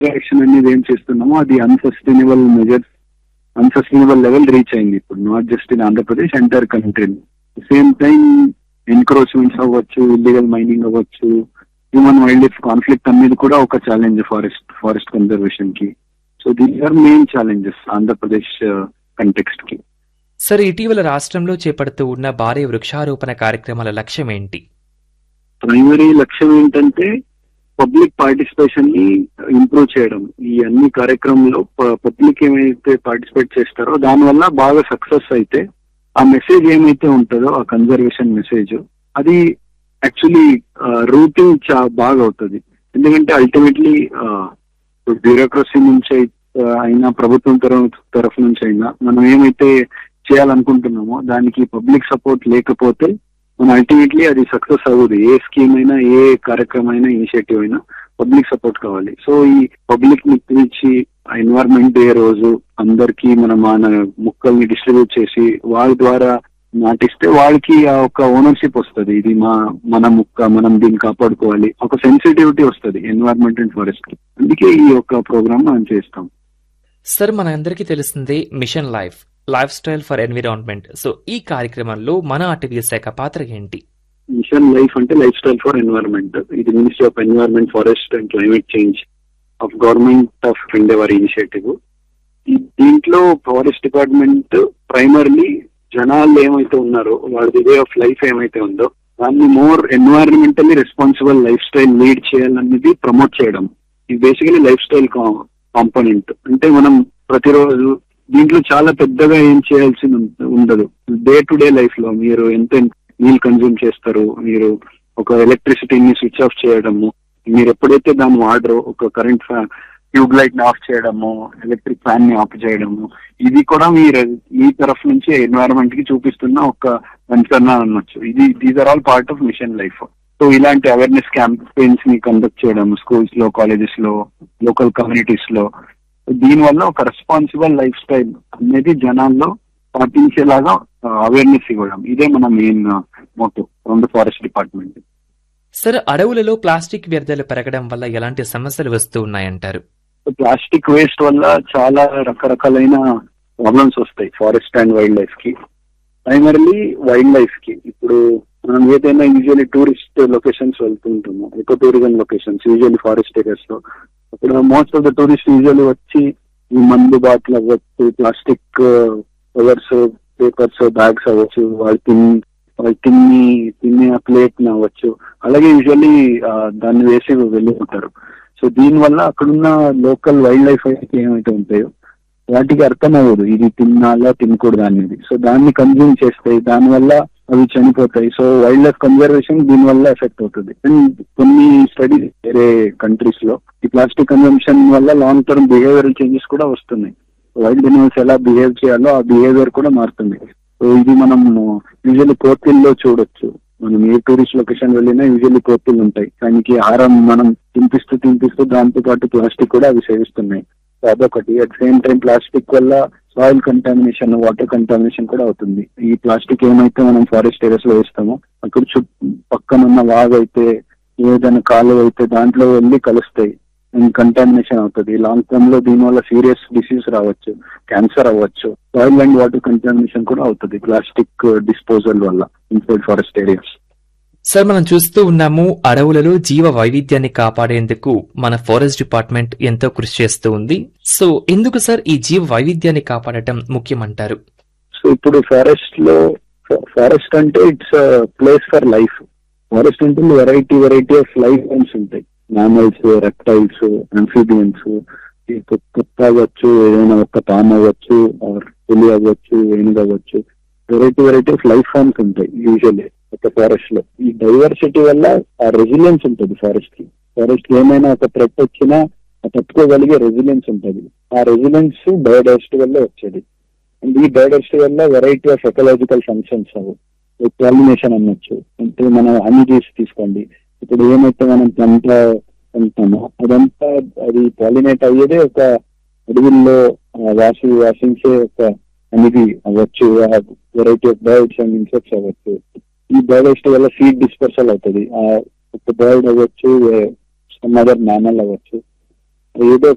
action అనేది ఏం చేస్తున్నామో అది unsustainable measures unsustainable level reach అయింది ఇప్పుడు not just in Andhra Pradesh entire country same time encroachments అవ్వచ్చు ఇల్లీగల్ మైనింగ్ అవ్వచ్చు హ్యూమన్ వైల్డ్ లైఫ్ కాన్ఫ్లిక్ట్ అనేది కూడా ఒక ఛాలెంజ్ ఫారెస్ట్ ఫారెస్ట్ కన్జర్వేషన్ కి so these are main challenges Andhra Pradesh context కి సార్ ఇటీవల రాష్ట్రంలో చేపడుతూ ఉన్న భారీ వృక్షారోపణ కార్యక్రమాల లక్ష్యం ఏంటి ప్రైమరీ లక్ష్యం ఏంటంటే పబ్లిక్ పార్టిసిపేషన్ ని ఇంప్రూవ్ చేయడం ఈ అన్ని కార్యక్రమంలో పబ్లిక్ ఏమైతే పార్టిసిపేట్ చేస్తారో దానివల్ల బాగా సక్సెస్ అయితే ఆ మెసేజ్ ఏమైతే ఉంటుందో ఆ కన్జర్వేషన్ మెసేజ్ అది యాక్చువల్లీ రూటింగ్ చా బాగా అవుతుంది ఎందుకంటే అల్టిమేట్లీ బ్యూరోక్రసీ నుంచి అయి- అయినా ప్రభుత్వం తరఫు తరఫు నుంచి అయినా మనం ఏమైతే చేయాలనుకుంటున్నామో దానికి పబ్లిక్ సపోర్ట్ లేకపోతే మన అల్టిమేట్లీ అది సక్సెస్ అవ్వదు ఏ స్కీమ్ అయినా ఏ కార్యక్రమం అయినా ఇనిషియేటివ్ అయినా పబ్లిక్ సపోర్ట్ కావాలి సో ఈ పబ్లిక్ ని పిలిచి ఎన్వైర్న్మెంట్ డే రోజు అందరికి మనం మన ముక్కల్ని డిస్ట్రిబ్యూట్ చేసి వాళ్ళ ద్వారా నాటిస్తే వాళ్ళకి ఆ ఒక ఓనర్షిప్ వస్తుంది ఇది మా మన ముక్క మనం దీన్ని కాపాడుకోవాలి ఒక సెన్సిటివిటీ వస్తుంది ఎన్వైర్న్మెంట్ అండ్ ఫారెస్ట్ కి అందుకే ఈ యొక్క ప్రోగ్రామ్ మనం చేస్తాం సార్ మనందరికీ తెలిసిందే mission life lifestyle for environment so ఈ కార్యక్రమంలో మన అటవీ శాఖ పాత్ర ఏంటి మిషన్ లైఫ్ అంటే లైఫ్ స్టైల్ ఫర్ ఎన్వైర్న్మెంట్ ఇది ministry of environment forest and climate change of government of India వారి ఇనిషియేటివ్ దీంట్లో ఫారెస్ట్ డిపార్ట్మెంట్ ప్రైమర్లీ జనాలు ఏమైతే ఉన్నారో వాళ్ళది వే ఆఫ్ లైఫ్ ఏమైతే ఉందో దాన్ని more environmentally responsible lifestyle lead చేయాలనేది ప్రమోట్ చేయడం ఇది బేసికలీ లైఫ్ స్టైల్ కాంపోనెంట్ అంటే మనం ప్రతిరోజు దీంట్లో చాలా పెద్దగా ఏం చేయాల్సి ఉండదు డే టు డే లైఫ్ లో మీరు ఎంత నీళ్ళు కన్జ్యూమ్ చేస్తారు మీరు ఒక ఎలక్ట్రిసిటీని స్విచ్ ఆఫ్ చేయడము మీరు ఎప్పుడైతే దాన్ని వాడరో ఒక కరెంట్ ట్యూబ్ లైట్ ని ఆఫ్ చేయడము ఎలక్ట్రిక్ ఫ్యాన్ ని ఆఫ్ చేయడము ఇది కూడా మీరు మీ తరఫు నుంచి ఎన్వైరన్మెంట్ కి చూపిస్తున్న ఒక కన్సర్న్ అనొచ్చు ఇది these are all part of mission life so ఇలాంటి అవేర్నెస్ క్యాంపెయిన్స్ ని కండక్ట్ చేయడం స్కూల్స్ లో కాలేజెస్ లో లోకల్ కమ్యూనిటీస్ లో దీనివల్ల ఒక రెస్పాన్సిబుల్ లైఫ్ స్టైల్ అనేది జనాల్లో పాటించేలాగా అవేర్నెస్ ఇవ్వడం ఇదే మన main motto from the forest department sir అడవులలో ప్లాస్టిక్ వ్యర్థాలు పెరగడం వల్ల ఎలాంటి సమస్యలు వస్తూ ఉన్నాయంటారు ప్లాస్టిక్ వేస్ట్ వల్ల చాలా రకరకాలైన ప్రాబ్లమ్స్ వస్తాయి ఫారెస్ట్ అండ్ వైల్డ్ లైఫ్ కి ప్రైమర్లీ వైల్డ్ లైఫ్ కి ఇప్పుడు మనం ఏదైనా యూజువల్లీ టూరిస్ట్ లొకేషన్స్ వెళ్తుంటాము eco tourism locations usually forest areas లో అక్కడ most of the tourist usually వచ్చి ఈ మందు బాటిల్ అవ్వచ్చు ప్లాస్టిక్ కవర్స్ పేపర్స్ బ్యాగ్స్ అవ్వచ్చు వాళ్ళు తిని వాళ్ళు తిని తినే ప్లేట్ అవ్వచ్చు అలాగే యూజువల్లీ దాన్ని వేసి వెళ్ళి ఉంటారు సో దీనివల్ల అక్కడున్న లోకల్ వైల్డ్ లైఫ్ అయితే ఏమైతే ఉంటాయో వాటికి అర్థం అవ్వదు ఇది తినాలా తినకూడదు అనేది సో దాన్ని కన్జ్యూమ్ చేస్తాయి దానివల్ల అవి చనిపోతాయి సో వైల్డ్ లైఫ్ కన్జర్వేషన్ దీని వల్ల ఎఫెక్ట్ అవుతుంది అండ్ కొన్ని స్టడీస్ వేరే కంట్రీస్ లో ఈ ప్లాస్టిక్ కన్జంప్షన్ వల్ల లాంగ్ టర్మ్ బిహేవియరల్ చేంజెస్ కూడా వస్తున్నాయి వైల్డ్ అనిమల్స్ ఎలా బిహేవ్ చేయాలో ఆ బిహేవియర్ కూడా మారుతుంది సో ఇది మనం యూజువల్లీ కోర్టిల్లో చూడొచ్చు మనం ఏ టూరిస్ట్ లొకేషన్ వెళ్ళినా యూజువల్లీ కోర్టిల్ ఉంటాయి దానికి ఆహారం మనం తినిపిస్తూ తినిపిస్తూ దాంతో పాటు ప్లాస్టిక్ కూడా అవి సేవిస్తున్నాయి సో అదొకటి అట్ సేమ్ టైం ప్లాస్టిక్ వల్ల సాయిల్ కంటామినేషన్ వాటర్ కంటామినేషన్ కూడా అవుతుంది ఈ ప్లాస్టిక్ ఏమైతే మనం ఫారెస్ట్ ఏరియాస్ లో వేస్తామో అక్కడ చుట్టూ పక్కన ఉన్న వాగ్ అయితే ఏదైనా కాలువ అయితే దాంట్లో వెళ్ళి కలుస్తాయి అండ్ కంటామినేషన్ అవుతుంది లాంగ్ టర్మ్ లో దీనివల్ల సీరియస్ డిసీజ్ రావచ్చు క్యాన్సర్ అవ్వచ్చు సాయిల్ అండ్ వాటర్ కంటామినేషన్ కూడా అవుతుంది ప్లాస్టిక్ డిస్పోజల్ వల్ల ఇన్సైడ్ ఫారెస్ట్ ఏరియాస్ సార్ మనం చూస్తూ ఉన్నాము అడవులలో జీవ వైవిధ్యాన్ని కాపాడేందుకు మన ఫారెస్ట్ డిపార్ట్మెంట్ ఎంతో కృషి చేస్తూ ఉంది సో ఎందుకు సార్ ఈ జీవ వైవిధ్యాన్ని కాపాడటం ముఖ్యమంటారు సో ఇప్పుడు ఫారెస్ట్ లో ఫారెస్ట్ అంటే it's place for life forest అంటే variety variety of life forms ఉంటాయి మ్యామల్స్ రెప్టైల్స్ అన్ఫీబియన్స్ కుక్క అవ్వచ్చు ఏదైనా ఒక పామ్ అవ్వచ్చు ఆర్ పులి అవ్వచ్చు ఏనుగు అవ్వచ్చు variety variety of life forms ఉంటాయి యూజువల్లీ ఒక ఫారెస్ట్ లో ఈ డైవర్సిటీ వల్ల ఆ రెసిలియన్స్ ఉంటుంది ఫారెస్ట్ కి ఫారెస్ట్ కి ఏమైనా ఒక థ్రెట్ వచ్చినా తట్టుకోగలిగే రెసిలియన్స్ ఉంటుంది ఆ రెసిలియన్స్ బయోడైవర్సిటీ వల్ల వచ్చేది అండ్ ఈ బయోడైవర్సిటీ వల్ల వెరైటీ ఆఫ్ ఎకలాజికల్ ఫంక్షన్స్ అవి పాలినేషన్ అనొచ్చు అంటే మనం హనీ చేసి తీసుకోండి ఇప్పుడు ఏమైతే మనం పంట పంటామో అదంతా అది పాలినేట్ అయ్యేదే ఒక అడవుల్లో వాసి వాసించే ఒక అనేది అవ్వచ్చు variety of birds and insects అవ్వచ్చు ఈ బయోడైవర్సిటీ వల్ల సీడ్ డిస్పర్సల్ అవుతుంది ఆ ఒక బర్డ్ అవ్వచ్చు సమ్ అదర్ మ్యామల్ అవ్వచ్చు ఏదో